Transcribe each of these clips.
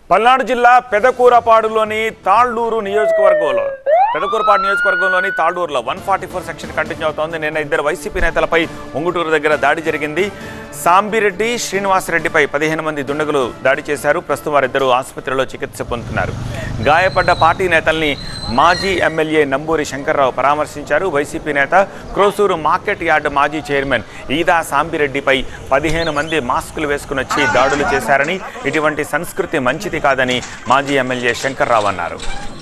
పల్నాడు జిల్లా పెదకూరపాడులోని తాళ్లూరు నియోజకవర్గంలో పెదకూరపాడు నియోజకవర్గంలోని తాళ్లూరులో one forty four section continue అవుతోంది నిన్న ఇద్దరు వైసీపీ నేతలపై ఉంగుటూరు దగ్గర దాడి జరిగింది సాంబిరెడ్డి శ్రీనివాసరెడ్డిపై పదిహేను మంది దుండగులు దాడి చేశారు ప్రస్తుతం వారిద్దరూ ఆసుపత్రిలో చికిత్స పొందుతున్నారు గాయపడ్డ పార్టీ నేతల్ని మాజీ ఎమ్మెల్యే నంబూరి శంకర్రావు పరామర్శించారు వైసీపీ నేత క్రోసూరు మార్కెట్ యార్డ్ మాజీ చైర్మన్ ఈదా సాంబిరెడ్డిపై పదిహేను మంది మాస్కులు వేసుకుని వచ్చి దాడులు చేశారని ఇటువంటి సంస్కృతి మంచిది కాదని మాజీ ఎమ్మెల్యే శంకర్రావు అన్నారు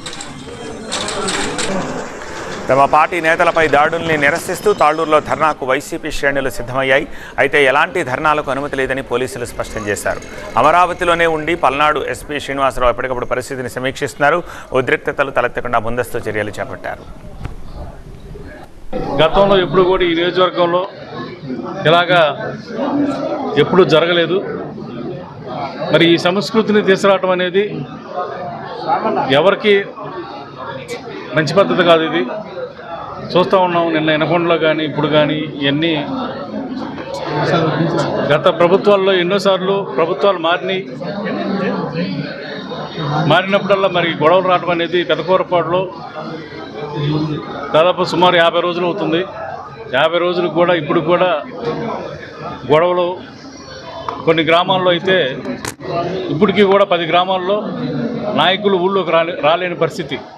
తమ పార్టీ నేతలపై దాడుల్ని నిరసిస్తూ తాళ్లూరులో ధర్నాకు వైసీపీ శ్రేణులు సిద్ధమయ్యాయి అయితే ఎలాంటి ధర్నాలకు అనుమతి లేదని పోలీసులు స్పష్టం చేశారు అమరావతిలోనే ఉండి పల్నాడు ఎస్పీ శ్రీనివాసరావు ఎప్పటికప్పుడు పరిస్థితిని సమీక్షిస్తున్నారు ఉద్రిక్తతలు తలెత్తకుండా ముందస్తు చర్యలు చేపట్టారు గతంలో ఎప్పుడు కూడా ఈ నియోజకవర్గంలో ఇలాగా ఎప్పుడు జరగలేదు మరి ఈ సంస్కృతిని తీసుకురావటం అనేది ఎవరికి మంచి పద్ధతి కాదు ఇది చూస్తూ ఉన్నాం నిన్న ఎనకొండలో కానీ ఇప్పుడు కానీ ఇవన్నీ గత ప్రభుత్వాల్లో ఎన్నోసార్లు ప్రభుత్వాలు మారినాయి మారినప్పుడల్లా మరి గొడవలు రావడం అనేది పెదకూరపాడులో దాదాపు సుమారు యాభై రోజులు అవుతుంది యాభై రోజులు కూడా ఇప్పుడు కూడా గొడవలు కొన్ని గ్రామాల్లో అయితే ఇప్పటికీ కూడా పది గ్రామాల్లో నాయకులు ఊళ్ళోకి రాలే రాలేని పరిస్థితి